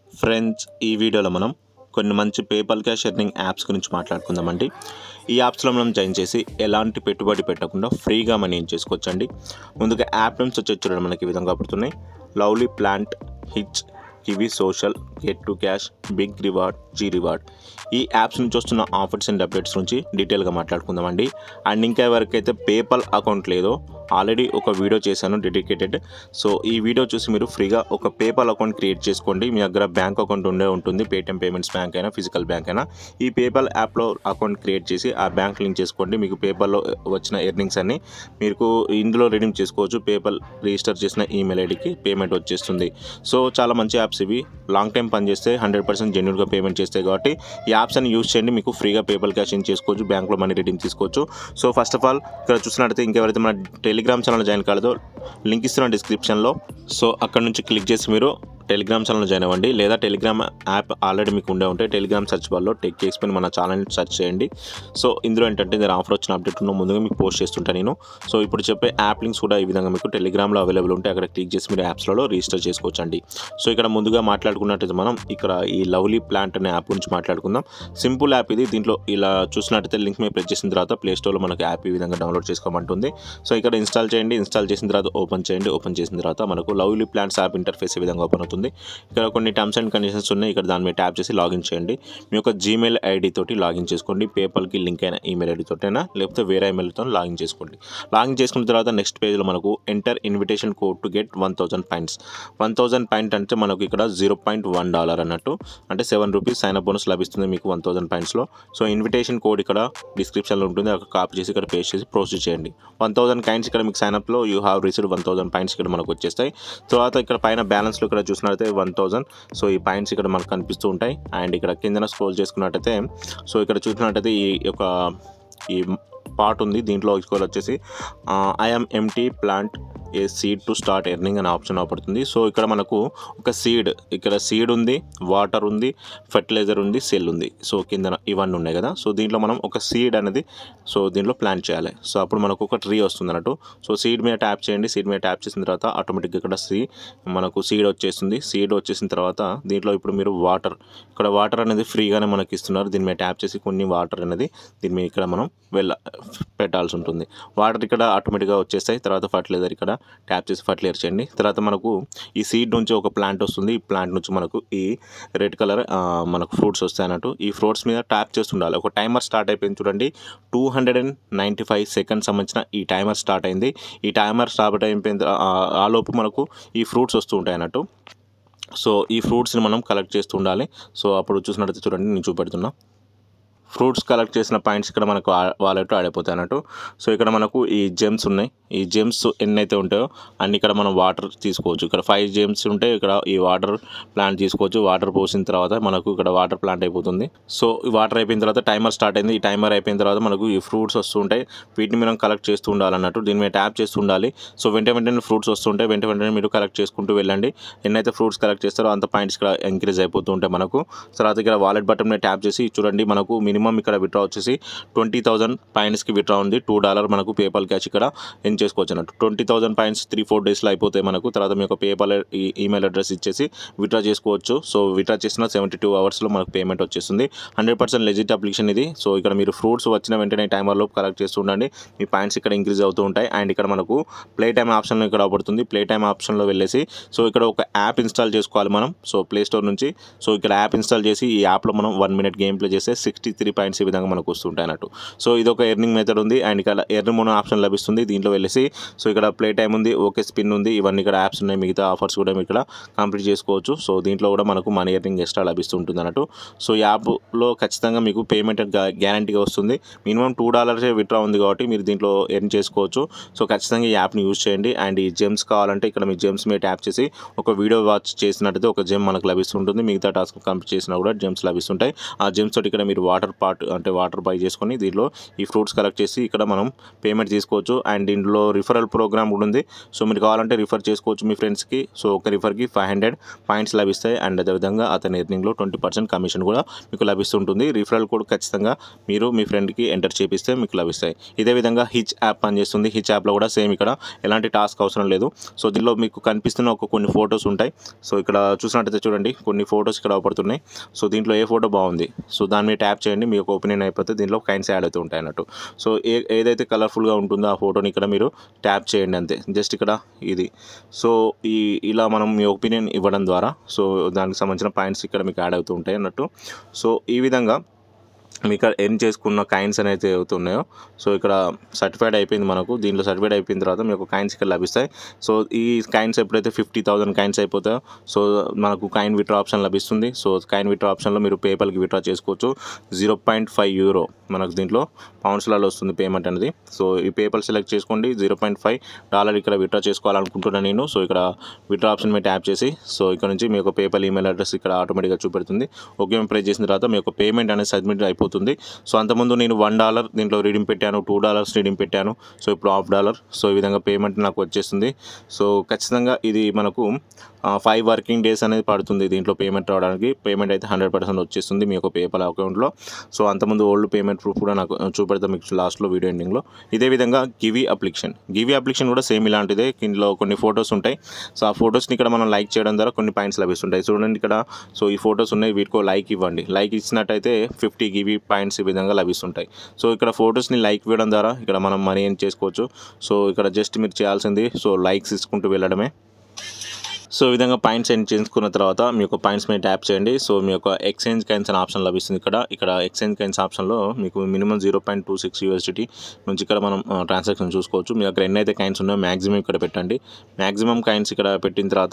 friends ఈ వీడియోలో మనం కొన్ని మంచి పేపల్ క్యాష్ ఎర్నింగ్ యాప్స్ గురించి మాట్లాడుకుందామండి ఈ యాప్స్లో మనం జాయిన్ చేసి ఎలాంటి పెట్టుబడి పెట్టకుండా ఫ్రీగా మనీ ఏం చేసుకోవచ్చండి ముందుగా యాప్ నేమ్స్ వచ్చి చూడండి మనకి ఈ విధంగా పడుతున్నాయి lovely plant hitch Kiwi social get to cash big reward G reward ఈ యాప్స్ నుంచి వస్తున్న ఆఫర్స్ అండ్ అప్డేట్స్ నుంచి డీటెయిల్గా మాట్లాడుకుందామండి అండ్ ఇంకా ఎవరికైతే పేపల్ అకౌంట్ లేదో ఆల్రెడీ ఒక వీడియో చేశాను డెడికేటెడ్ సో ఈ వీడియో చూసి మీరు ఫ్రీగా ఒక పేపల్ అకౌంట్ క్రియేట్ చేసుకోండి మీ దగ్గర బ్యాంక్ అకౌంట్ ఉండే ఉంటుంది పేటిఎం పేమెంట్స్ బ్యాంక్ అయినా ఫిజికల్ బ్యాంక్ అయినా ఈ పేపల్ యాప్లో అకౌంట్ క్రియేట్ చేసి ఆ బ్యాంక్ లింక్ చేసుకోండి మీకు పేపల్లో వచ్చిన ఎర్నింగ్స్ అన్ని మీకు ఇందులో రిడీమ్ చేసుకోవచ్చు పేపల్ రిజిస్టర్ చేసిన ఈమెయిల్ ఐడికి పేమెంట్ వచ్చేస్తుంది సో చాలా మంచి యాప్స్ ఇవి లాంగ్ టైం పనిచేస్తే హండ్రెడ్ పర్సెంట్ జెన్యున్గా పేమెంట్ చేస్తాయి కాబట్టి ఈ యాప్స్ అని యూస్ చేయండి మీకు ఫ్రీగా పేపల్ క్యాష్ ఇన్ చేసుకోవచ్చు బ్యాంక్లో మనీ రిడీమ్ తీసుకోవచ్చు సో ఫస్ట్ ఆఫ్ ఆల్ ఇక్కడ చూసినట్టయితే ఇంకెవరైతే మన టెలిగ్రామ్ ఛానల్ జాయిన్ కాలేదో లింక్ ఇస్తున్న డిస్క్రిప్షన్లో సో అక్కడ నుంచి క్లిక్ చేసి మీరు టెలిగ్రామ్ ఛానల్ జాయిన్ అవ్వండి లేదా టెలిగ్రామ్ యాప్ ఆల్రెడీ మీకు ఉండే ఉంటే టెలిగ్రామ్ సెర్చ్ బార్లో టెక్ ఎక్స్పెన్ మన ఛానల్ సెర్చ్ చేయండి సో ఇందులో ఏంటంటే నేను ఆఫర్ వచ్చిన అప్డేట్ ఉన్న ముందుగా మీకు పోస్ట్ చేస్తుంటాను నేను సో ఇప్పుడు చెప్పే యాప్ లింక్స్ కూడా ఈ విధంగా మీకు టెలిగ్రామ్లో అవైలబుల్ ఉంటాయి అక్కడ క్లిక్ చేసి మీరు యాప్స్లలో రిజిస్టర్ చేసుకోవచ్చండి సో ఇక్కడ ముందుగా మాట్లాడుకున్నట్టయితే మనం ఇక్కడ ఈ లవ్లీ ప్లాంట్ అనే యాప్ గురించి మాట్లాడుకుందాం సింపుల్ యాప్ ఇది దీంట్లో ఇలా చూసినట్టయితే లింక్ మీద ప్రెస్ చేసిన తర్వాత ప్లే స్టోర్లో మనకు యాప్ ఈ విధంగా డౌన్లోడ్ చేసుకోమంటుంది సో ఇక్కడ ఇన్స్టాల్ చేయండి ఇన్స్టాల్ చేసిన తర్వాత ఓపెన్ చేయండి ఓపెన్ చేసిన తర్వాత మనకు లవ్లీ ప్లాంట్స్ యాప్ ఇంటర్ఫేస్ ఈ విధంగా ఓపెన్ అవుతుంది ఇక్కడ కొన్ని టర్మ్స్ అండ్ కండిషన్స్ ఉన్నాయి ఇక్కడ దాని మీద ట్యాప్ చేసి లాగిన్ చేయండి మీ యొక్క జీమెయిల్ ఐడి తోటి లాగిన్ చేసుకోండి పేపల్కి లింక్ అయిన ఈమెయిల్ ఐడి తోటైనా లేకపోతే వేరే ఈమెయిల్తో లాగిన్ చేసుకోండి లాగిన్ చేసుకున్న తర్వాత నెక్స్ట్ పేజ్లో మనకు enter invitation code to get one thousand points one thousand point అంటే మనకు ఇక్కడ జీరో పాయింట్ వన్ డాలర్ అన్నట్టు అంటే seven rupees sign up bonus లభిస్తుంది మీకు వన్ థౌసండ్ పాయింట్స్లో సో ఇన్విటేషన్ కోడ్ ఇక్కడ డిస్క్రిప్షన్లో ఉంటుంది అక్కడ కాపీ చేసి ఇక్కడ పేస్ట్ చేసి ప్రొసీడ్ చేయండి వన్ థౌసండ్ కాయిన్స్ ఇక్కడ మీకు సైన్ అప్లో you have received one thousand points ఇక్కడ మనకు వచ్చేస్తాయి తర్వాత ఇక్కడ పైన బ్యాలెన్స్లో ఇక్కడ చూసినట్లయితే వన్ థౌసండ్ సో ఈ పాయింట్స్ ఇక్కడ మనకు కనిపిస్తూ ఉంటాయి అండ్ ఇక్కడ కిందన స్క్రోల్ చేసుకున్నట్టయితే సో ఇక్కడ చూసినట్టయితే ఈ యొక్క ఈ పార్ట్ ఉంది దీంట్లో స్కోర్ వచ్చేసి I'm empty plant a seed to start earning అనే ఆప్షన్ పడుతుంది సో ఇక్కడ మనకు ఒక సీడ్ ఇక్కడ సీడ్ ఉంది వాటర్ ఉంది ఫెర్టిలైజర్ ఉంది సెల్ ఉంది సో కింద ఇవన్నీ ఉన్నాయి కదా సో దీంట్లో మనం ఒక సీడ్ అనేది సో దీంట్లో ప్లాంట్ చేయాలి సో అప్పుడు మనకు ఒక ట్రీ వస్తుంది అన్నట్టు సో సీడ్ మీద ట్యాప్ చేయండి సీడ్ మీద ట్యాప్ చేసిన తర్వాత ఆటోమేటిక్గా ఇక్కడ సీ మనకు సీడ్ వచ్చేస్తుంది సీడ్ వచ్చేసిన తర్వాత దీంట్లో ఇప్పుడు మీరు వాటర్ ఇక్కడ వాటర్ అనేది ఫ్రీగానే మనకి ఇస్తున్నారు దీని మీద ట్యాప్ చేసి కొన్ని వాటర్ అనేది దీని మీద ఇక్కడ మనం వెళ్ళ పెట్టాల్సి ఉంటుంది వాటర్ ఇక్కడ ఆటోమేటిక్గా వచ్చేస్తాయి తర్వాత ఫర్టిలైజర్ ఇక్కడ ట్యాప్ చేసి ఫర్టిలైజర్ చేయండి తర్వాత మనకు ఈ సీడ్ నుంచి ఒక ప్లాంట్ వస్తుంది ఈ ప్లాంట్ నుంచి మనకు ఈ రెడ్ కలర్ మనకు ఫ్రూట్స్ వస్తాయి అన్నట్టు ఈ ఫ్రూట్స్ మీద ట్యాప్ చేస్తుండాలి ఒక టైమర్ స్టార్ట్ అయిపోయింది చూడండి two hundred and ninety five seconds సంబంధించిన ఈ టైమర్ స్టార్ట్ అయింది ఈ టైమర్ స్టార్ట్ అయిపోయిన తర్వా- ఆ- ఆ లోపు మనకు ఈ ఫ్రూట్స్ వస్తూ ఉంటాయి అన్నట్టు సో ఈ ఫ్రూట్స్ని మనం కలెక్ట్ చేస్తూ ఉండాలి సో అప్పుడు చూసినట్టయితే చూడండి నేను చూపెడుతున్నా ఫ్రూట్స్ కలెక్ట్ చేసిన పాయింట్స్ ఇక్కడ మనకు వాలెట్ ఆడిపోతాయి అన్నట్టు సో ఇక్కడ మనకు ఈ జెమ్స్ ఉన్నాయి ఈ జెమ్స్ ఎన్ని అయితే ఉంటాయో అన్ని ఇక్కడ మనం వాటర్ తీసుకోవచ్చు ఇక్కడ ఫైవ్ జెమ్స్ ఉంటే ఇక్కడ ఈ వాటర్ ప్లాంట్ తీసుకోవచ్చు వాటర్ పోసిన తర్వాత మనకు ఇక్కడ వాటర్ ప్లాంట్ అయిపోతుంది సో ఈ వాటర్ అయిపోయిన తర్వాత టైమర్ స్టార్ట్ అయింది ఈ టైమర్ అయిపోయిన తర్వాత మనకు ఈ ఫ్రూట్స్ వస్తూ ఉంటాయి వీటిని మనం కలెక్ట్ చేస్తూ ఉండాలన్నట్టు దీని మీద ట్యాప్ చేస్తూ ఉండాలి సో వెంట వెంటనే ఫ్రూట్స్ వస్తుంటాయి వెంట వెంటనే మీరు కలెక్ట్ చేసుకుంటూ వెళ్ళండి ఎన్నైతే ఫ్రూట్స్ కలెక్ట్ చేస్తారో అంత పాయింట్స్ ఇక్కడ ఇంక్రీజ్ అయిపోతూ ఉంటాయి మనకు తర్వాత ఇక్కడ వాలెట్ బటన్ మీద ట్యాప్ చేసి చూడండి మనకు మినిమం ఇక్కడ విత్డ్రా వచ్చేసి ట్వంటీ థౌసండ్ పాయింట్స్కి విత్డ్రా ఉంది టూ డాలర్ మనకు పేపాల్ క్యాష్ ఇక్కడ ఎన్ చేసుకోవచ్చు అన్నట్టు twenty thousand points three four డేస్లో అయిపోతాయి మనకు తర్వాత మీ యొక్క పేపాల్ ఈమెయిల్ అడ్రస్ ఇచ్చేసి విత్డ్రా చేసుకోవచ్చు సో విత్డ్రా చేసిన సెవెంటీ టూ అవర్స్లో మనకు పేమెంట్ వచ్చేస్తుంది హండ్రెడ్ పర్సెంట్ లెజిట్ అప్లికేషన్ ఇది సో ఇక్కడ మీరు ఫ్రూట్స్ వచ్చిన వెంటనే టైమర్లో కలెక్ట్ చేస్తూ ఉండండి మీ పాయింట్స్ ఇక్కడ ఇంక్రీజ్ అవుతూ ఉంటాయి అండ్ ఇక్కడ మనకు ప్లే టైమ్ ఆప్షన్ ఇక్కడ పడుతుంది ప్లే టైమ్ ఆప్షన్లో వెళ్ళేసి సో ఇక్కడ ఒక యాప్ ఇన్స్టాల్ చేసుకోవాలి మనం సో ప్లే స్టోర్ నుంచి సో ఇక్కడ యాప్ ఇన్స్టాల్ చేసి ఈ యాప్లో మనం వన్ మినిట్ గేమ్ ప్లే చేస్తే సిక్స్టీ త్రీ పాయింట్స్ ఈ విధంగా మనకు వస్తుంటాయి అన్నట్టు సో ఇది ఒక ఎర్నింగ్ మెథడ్ ఉంది అండ్ ఇక్కడ ఎర్న్ మోనో ఆప్షన్ లభిస్తుంది దీంట్లో వెళ్ళేసి సో ఇక్కడ ప్లే టైం ఉంది ఓకే స్పిన్ ఉంది ఇవన్నీ ఇక్కడ యాప్స్ ఉన్నాయి మిగతా ఆఫర్స్ కూడా మీరు ఇక్కడ కంప్లీట్ చేసుకోవచ్చు సో దీంట్లో కూడా మనకు మనీ ఎర్నింగ్ ఎక్స్ట్రా లభిస్తుంటుంది అన్నట్టు సో ఈ యాప్లో ఖచ్చితంగా మీకు పేమెంట్ గ్యారంటీగా వస్తుంది మినిమం టూ డాలర్స్ విత్డ్రా ఉంది కాబట్టి మీరు దీంట్లో ఎర్న్ చేసుకోవచ్చు సో ఖచ్చితంగా ఈ యాప్ని యూజ్ చేయండి అండ్ ఈ జెమ్స్ కావాలంటే ఇక్కడ మీ జెమ్స్ మీద ట్యాప్ చేసి ఒక వీడియో వాచ్ చేసినట్టయితే ఒక జెమ్ మనకు లభిస్తుంటుంది మిగతా టాస్క్ కంప్లీట్ చేసినా కూడా జెమ్స్ లభిస్తుంటాయి ఆ జెమ్స్ తోటి ఇక్కడ మీరు వాటర్ పాట్ అంటే వాటర్ బై చేసుకొని దీంట్లో ఈ ఫ్రూట్స్ కలెక్ట్ చేసి ఇక్కడ మనం పేమెంట్ తీసుకోవచ్చు అండ్ దీంట్లో రిఫరల్ ప్రోగ్రామ్ కూడా ఉంది సో మీరు కావాలంటే రిఫర్ చేసుకోవచ్చు మీ ఫ్రెండ్స్కి సో ఒక రిఫర్కి ఫైవ్ హండ్రెడ్ పాయింట్స్ లభిస్తాయి అండ్ అదేవిధంగా అతని ఎర్నింగ్లో ట్వంటీ పర్సెంట్ కమిషన్ కూడా మీకు లభిస్తుంటుంది రిఫరల్ కోడ్ ఖచ్చితంగా మీరు మీ ఫ్రెండ్కి ఎంటర్ చేపిస్తే మీకు లభిస్తాయి ఇదే విధంగా హిచ్ యాప్ పనిచేస్తుంది హిచ్ యాప్లో కూడా సేమ్ ఇక్కడ ఎలాంటి టాస్క్ అవసరం లేదు సో దీనిలో మీకు కనిపిస్తున్న ఒక కొన్ని ఫొటోస్ ఉంటాయి సో ఇక్కడ చూసినట్టయితే చూడండి కొన్ని ఫొటోస్ ఇక్కడ అవపడుతున్నాయి సో దీంట్లో ఏ ఫోటో బాగుంది సో దాని మీద ట్యాప్ చేయండి మీ యొక్క ఒపీనియన్ అయిపోతే దీంట్లో కైన్స్ యాడ్ అవుతూ ఉంటాయి అన్నట్టు సో ఏ ఏదైతే కలర్ఫుల్గా ఉంటుందో ఆ ఫోటోని ఇక్కడ మీరు ట్యాప్ చేయండి అంతే జస్ట్ ఇక్కడ ఇది సో ఈ ఇలా మనం మీ ఒపీనియన్ ఇవ్వడం ద్వారా సో దానికి సంబంధించిన పాయింట్స్ ఇక్కడ మీకు యాడ్ అవుతూ ఉంటాయి అన్నట్టు సో ఈ విధంగా మీకు ఎర్న్ చేసుకున్న కాయిన్స్ అనేది అవుతున్నాయో సో ఇక్కడ సర్టిఫైడ్ అయిపోయింది మనకు దీంట్లో సర్టిఫైడ్ అయిపోయిన తర్వాత మీకు కాయిన్స్ ఇక్కడ లభిస్తాయి సో ఈ కాయిన్స్ ఎప్పుడైతే ఫిఫ్టీ థౌసండ్ కాయిన్స్ అయిపోతాయో సో మనకు కాయిన్ విత్డ్రా ఆప్షన్ లభిస్తుంది సో కాయిన్ విత్డ్రా ఆప్షన్లో మీరు పేపల్కి విత్డ్రా చేసుకోవచ్చు జీరో పాయింట్ ఫైవ్ యూరో మనకు దీంట్లో పౌండ్స్లలో వస్తుంది పేమెంట్ అనేది సో ఈ పేపల్ సెలెక్ట్ చేసుకోండి జీరో పాయింట్ ఫైవ్ డాలర్ ఇక్కడ విత్డ్రా చేసుకోవాలనుకుంటున్నాను నేను సో ఇక్కడ విత్డ్రా ఆప్షన్ మీద ట్యాప్ చేసి సో ఇక్కడ నుంచి మీ యొక్క పేపల్ ఈమెయిల్ అడ్రస్ ఇక్కడ ఆటోమేటిక్గా చూపెడుతుంది ఓకే ప్రెస్ చేసిన తర్వాత మీ యొక్క పేమెంట్ అనేది సబ్మిట్ అయిపోతుంది సో అంతకుముందు నేను వన్ డాలర్ దీంట్లో రీడింగ్ పెట్టాను టూ డాలర్స్ రీడింగ్ పెట్టాను సో ఇప్పుడు హాఫ్ డాలర్ సో ఈ విధంగా పేమెంట్ నాకు వచ్చేస్తుంది సో ఖచ్చితంగా ఇది మనకు ఫైవ్ వర్కింగ్ డేస్ అనేది పడుతుంది దీంట్లో పేమెంట్ రావడానికి పేమెంట్ అయితే హండ్రెడ్ పర్సెంట్ వచ్చేస్తుంది మీ యొక్క పేపల్ అకౌంట్లో సో అంతకుముందు ఓల్డ్ పేమెంట్ ప్రూఫ్ కూడా నాకు చూపెడతాం మీకు లాస్ట్లో వీడియో ఎండింగ్లో ఇదే విధంగా గివి అప్లికేషన్ గివి అప్లికేషన్ కూడా సేమ్ ఇలాంటిదే ఇందులో కొన్ని ఫొటోస్ ఉంటాయి సో ఆ ఫొటోస్ని ఇక్కడ మనం లైక్ చేయడం ద్వారా కొన్ని పాయింట్స్ లభిస్తుంటాయి చూడండి ఇక్కడ సో ఈ ఫొటోస్ ఉన్నాయి వీటికో లైక్ ఇవ్వండి లైక్ ఇచ్చినట్టయితే ఫిఫ్టీ గివి పాయింట్స్ ఈ విధంగా లభిస్తుంటాయి సో ఇక్కడ ఫొటోస్ని లైక్ ఇవ్వడం ద్వారా ఇక్కడ మనం మనీ ఏం చేసుకోవచ్చు సో ఇక్కడ జస్ట్ మీరు చేయాల్సింది సో లైక్స్ ఇచ్చుకుంటూ వెళ్ళడమే సో ఈ విధంగా పాయింట్స్ ఎండ్ చేసుకున్న తర్వాత మీ యొక్క పాయింట్స్ మీద ట్యాప్ చేయండి సో మీ యొక్క ఎక్స్చేంజ్ కైన్స్ అనే ఆప్షన్ లభిస్తుంది ఇక్కడ ఇక్కడ ఎక్స్చేంజ్ కైన్స్ ఆప్షన్లో మీకు minimum zero point two six USDT నుంచి ఇక్కడ మనం ట్రాన్సాక్షన్ చూసుకోవచ్చు మీ దగ్గర ఎన్నైతే కైన్స్ ఉన్నాయో మ్యాక్సిమం ఇక్కడ పెట్టండి మ్యాక్సిమం కైన్స్ ఇక్కడ పెట్టిన తర్వాత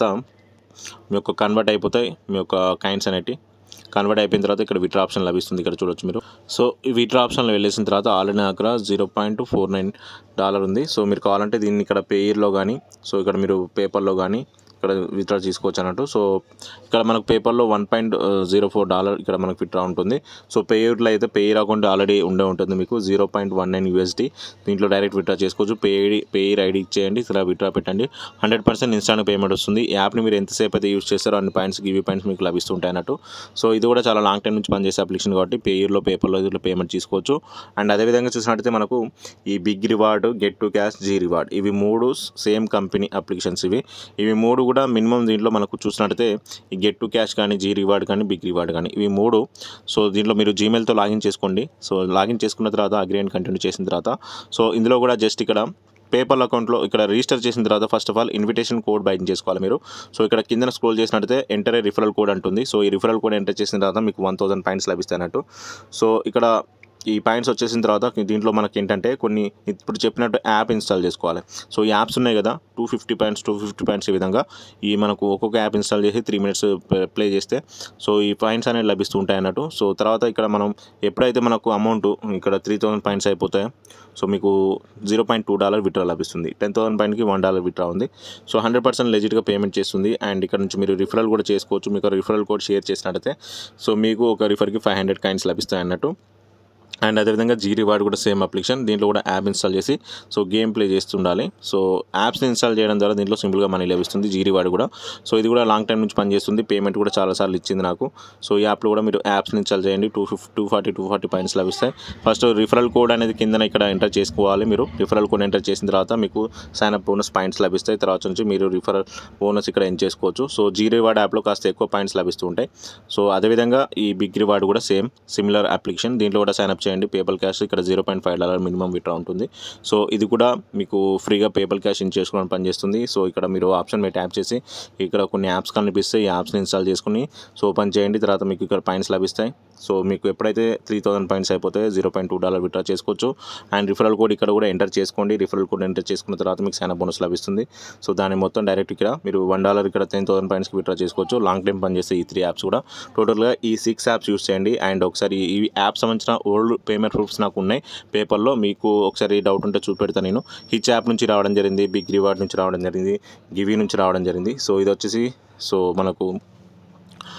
మీ యొక్క కన్వర్ట్ అయిపోతాయి మీ యొక్క కైన్స్ అనేటివి కన్వర్ట్ అయిపోయిన తర్వాత ఇక్కడ విట్రా ఆప్షన్ లభిస్తుంది ఇక్కడ చూడొచ్చు మీరు సో ఈ విట్రా ఆప్షన్లో వెళ్ళేసిన తర్వాత ఆల్రెడీ నా దగ్గర zero point four nine dollar ఉంది సో మీరు కావాలంటే దీన్ని ఇక్కడ పేయర్లో కానీ సో ఇక్కడ మీరు పేపర్లో కానీ ఇక్కడ విత్డ్రా తీసుకోవచ్చు అన్నట్టు సో ఇక్కడ మనకు పేపర్లో one point zero four dollar ఇక్కడ మనకు విత్డ్రా ఉంటుంది సో పేయర్లో అయితే పేయర్ అకౌంట్ ఆల్రెడీ ఉండే ఉంటుంది మీకు zero point one nine USD దీంట్లో డైరెక్ట్ విత్డ్రా చేసుకోవచ్చు పేయర్ పేయర్ ఐడి ఇచ్చేయండి ఇలా విత్డ్రా పెట్టండి హండ్రెడ్ పర్సెంట్ ఇన్స్టాంట్ పేమెంట్ వస్తుంది ఈ యాప్ని మీరు ఎంతసేపు అయితే యూస్ చేస్తారో అన్ని పాయింట్స్ గివి పాయింట్స్ మీకు లభిస్తుంటాయి అన్నట్టు సో ఇది కూడా చాలా లాంగ్ టైం నుంచి పనిచేసే అప్లికేషన్ కాబట్టి పేయర్లో పేపర్లో దీంట్లో పేమెంట్ తీసుకోవచ్చు అండ్ అదేవిధంగా చూసినట్టయితే మనకు ఈ big reward get to cash G reward ఇవి మూడు సేమ్ కంపెనీ అప్లికేషన్స్ ఇవి ఇవి మూడు కూడా మినిమం దీంట్లో మనకు చూసినట్టయితే ఈ గెట్ టు క్యాష్ కానీ జీ రివార్డ్ కానీ బిగ్ రివార్డ్ కానీ ఇవి మూడు సో దీంట్లో మీరు జీమెయిల్తో లాగిన్ చేసుకోండి సో లాగిన్ చేసుకున్న తర్వాత అగ్రిమెంట్ కంటిన్యూ చేసిన తర్వాత సో ఇందులో కూడా జస్ట్ ఇక్కడ పేపల్ అకౌంట్లో ఇక్కడ రిజిస్టర్ చేసిన తర్వాత first of all invitation code బయట చేసుకోవాలి మీరు సో ఇక్కడ కింద స్క్రోల్ చేసినట్టయితే ఎంటర్ రిఫరల్ కోడ్ అంటుంది సో ఈ రిఫరల్ కోడ్ ఎంటర్ చేసిన తర్వాత మీకు వన్ థౌసండ్ పాయింట్స్ లభిస్తాయి అన్నట్టు సో ఇక్కడ ఈ పాయింట్స్ వచ్చేసిన తర్వాత దీంట్లో మనకి ఏంటంటే కొన్ని ఇప్పుడు చెప్పినట్టు యాప్ ఇన్స్టాల్ చేసుకోవాలి సో ఈ యాప్స్ ఉన్నాయి కదా two fifty points two fifty points ఈ విధంగా ఈ మనకు ఒక్కొక్క యాప్ ఇన్స్టాల్ చేసి త్రీ మినిట్స్ ప్లే చేస్తే సో ఈ పాయింట్స్ అనేవి లభిస్తూ ఉంటాయి అన్నట్టు సో తర్వాత ఇక్కడ మనం ఎప్పుడైతే మనకు అమౌంట్ ఇక్కడ త్రీ థౌసండ్ పాయింట్స్ అయిపోతాయో సో మీకు zero point two dollar withdraw లభిస్తుంది టెన్ థౌసండ్ పాయింట్కి వన్ డాలర్ విత్డ్రా ఉంది సో హండ్రెడ్ పర్సెంట్ లెజిట్గా పేమెంట్ చేస్తుంది అండ్ ఇక్కడ నుంచి మీరు రిఫరల్ కూడా చేసుకోవచ్చు మీకు రిఫరల్ కోడ్ షేర్ చేసినట్టయితే సో మీకు ఒక రిఫర్కి ఫైవ్ హండ్రెడ్ కాయిన్స్ లభిస్తాయి అన్నట్టు అండ్ అదేవిధంగా జీ రివార్డ్ కూడా సేమ్ అప్లికేషన్ దీంట్లో కూడా యాప్ ఇన్స్టాల్ చేసి సో గేమ్ ప్లే చేస్తుండాలి సో యాప్స్ ఇన్స్టాల్ చేయడం ద్వారా దీంట్లో సింపుల్గా మనీ లభిస్తుంది జీ రివార్డ్ కూడా సో ఇది కూడా లాంగ్ టైం నుంచి పనిచేస్తుంది పేమెంట్ కూడా చాలాసార్లు ఇచ్చింది నాకు సో ఈ యాప్లో కూడా మీరు యాప్స్ ఇన్స్టాల్ చేయండి two fifty two forty two forty points లభిస్తాయి ఫస్ట్ రిఫరల్ కోడ్ అనేది కింద ఇక్కడ ఎంటర్ చేసుకోవాలి మీరు రిఫరల్ కోడ్ ఎంటర్ చేసిన తర్వాత మీకు సైన్ అప్ బోనస్ పాయింట్స్ లభిస్తాయి తర్వాత నుంచి మీరు రిఫరల్ బోనస్ ఇక్కడ ఎండ్ చేసుకోవచ్చు సో జీ రివార్డ్ యాప్లో కాస్త ఎక్కువ పాయింట్స్ లభిస్తూ ఉంటాయి సో అదేవిధంగా ఈ బిగ్ రివార్డ్ కూడా సేమ్ సిమిలర్ అప్లికేషన్ దీంట్లో కూడా సైన్ అప్ చేయండి పేపల్ క్యాష్ ఇక్కడ zero point five dollar minimum withdraw ఉంటుంది సో ఇది కూడా మీకు ఫ్రీగా పేపల్ క్యాష్ ఇన్ చేసుకోవడం పనిచేస్తుంది సో ఇక్కడ మీరు ఆప్షన్ మీద ట్యాప్ చేసి ఇక్కడ కొన్ని యాప్స్ కనిపిస్తాయి ఈ యాప్స్ని ఇన్స్టాల్ చేసుకుని సో ఓపెన్ చేయండి తర్వాత మీకు ఇక్కడ పాయింట్స్ లభిస్తాయి సో మీకు ఎప్పుడైతే త్రీ థౌసండ్ పాయింట్స్ అయిపోతాయో zero point two dollar withdraw చేసుకోవచ్చు అండ్ రిఫరల్ కోడ్ ఇక్కడ కూడా ఎంటర్ చేసుకోండి రిఫరల్ కోడ్ ఎంటర్ చేసుకున్న తర్వాత మీకు సైన్ బోనస్ లభిస్తుంది సో దాని మొత్తం డైరెక్ట్ ఇక్కడ మీరు వన్ డాలర్ ఇక్కడ టెన్ థౌసండ్ పాయింట్స్కి విత్డ్రా చేసుకోవచ్చు లాంగ్ టైం పనిచేస్తే ఈ త్రీ యాప్స్ కూడా టోటల్గా ఈ సిక్స్ యాప్స్ యూస్ చేయండి అండ్ ఒకసారి ఈ యాప్ సంబంధించిన ఓల్డ్ పేమెంట్ ప్రూఫ్స్ నాకు ఉన్నాయి పేపర్లో మీకు ఒకసారి డౌట్ ఉంటే చూపెడతాను నేను హిచ్ యాప్ నుంచి రావడం జరిగింది బిగ్ రివార్డ్ నుంచి రావడం జరిగింది గివి నుంచి రావడం జరిగింది సో ఇది వచ్చేసి సో మనకు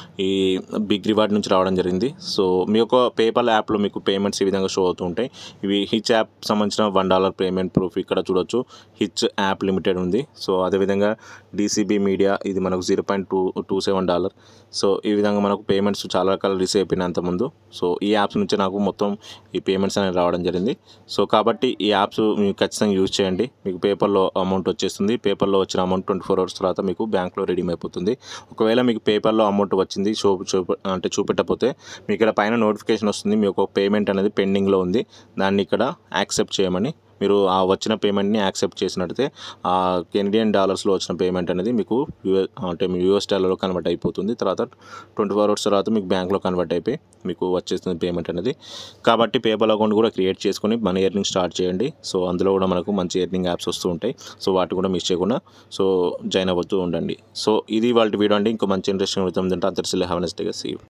ఈ బిగ్ రివార్డ్ నుంచి రావడం జరిగింది సో మీ యొక్క పేపాల్ యాప్లో మీకు పేమెంట్స్ ఈ విధంగా షో అవుతూ ఉంటాయి ఇవి హిచ్ యాప్ సంబంధించిన వన్ డాలర్ పేమెంట్ ప్రూఫ్ ఇక్కడ చూడొచ్చు హిచ్ యాప్ లిమిటెడ్ ఉంది సో అదేవిధంగా డీసీబీ మీడియా ఇది మనకు zero point two two seven dollar so ఈ విధంగా మనకు పేమెంట్స్ చాలా రకాలు రిసీవ్ అయిపోయినాయి అంతకుముందు సో ఈ యాప్స్ నుంచి నాకు మొత్తం ఈ పేమెంట్స్ అనేవి రావడం జరిగింది సో కాబట్టి ఈ యాప్స్ మీరు ఖచ్చితంగా యూజ్ చేయండి మీకు పేపర్లో అమౌంట్ వచ్చేస్తుంది పేపర్లో వచ్చిన అమౌంట్ ట్వంటీ ఫోర్ అవర్స్ తర్వాత మీకు బ్యాంక్లో రెడీమ్ అయిపోతుంది ఒకవేళ మీకు పేపర్లో అమౌంట్ వచ్చింది షో చూప అంటే చూపెట్టకపోతే మీకు ఇక్కడ పైన నోటిఫికేషన్ వస్తుంది మీ యొక్క పేమెంట్ అనేది పెండింగ్లో ఉంది దాన్ని ఇక్కడ యాక్సెప్ట్ చేయమని మీరు ఆ వచ్చిన పేమెంట్ని యాక్సెప్ట్ చేసినట్టయితే ఆ కెనడియన్ డాలర్స్లో వచ్చిన పేమెంట్ అనేది మీకు యూఎ అంటే మీ యూఎస్ డాలర్లో కన్వర్ట్ అయిపోతుంది తర్వాత ట్వంటీ ఫోర్ అవర్స్ తర్వాత మీకు బ్యాంక్లో కన్వర్ట్ అయిపోయి మీకు వచ్చేస్తుంది పేమెంట్ అనేది కాబట్టి పేపర్ అకౌంట్ కూడా క్రియేట్ చేసుకొని మన ఎర్నింగ్ స్టార్ట్ చేయండి సో అందులో కూడా మనకు మంచి ఎర్నింగ్ యాప్స్ వస్తూ ఉంటాయి సో వాటి కూడా మిస్ చేయకుండా సో జాయిన్ అవ్వతూ ఉండండి సో ఇది వాళ్ళ వీడియో అండి ఇంకో మంచి ఇంట్రెస్టింగ్ విధంగా అంతర్సిల్ హ్యావ్ నెస్ డే సీ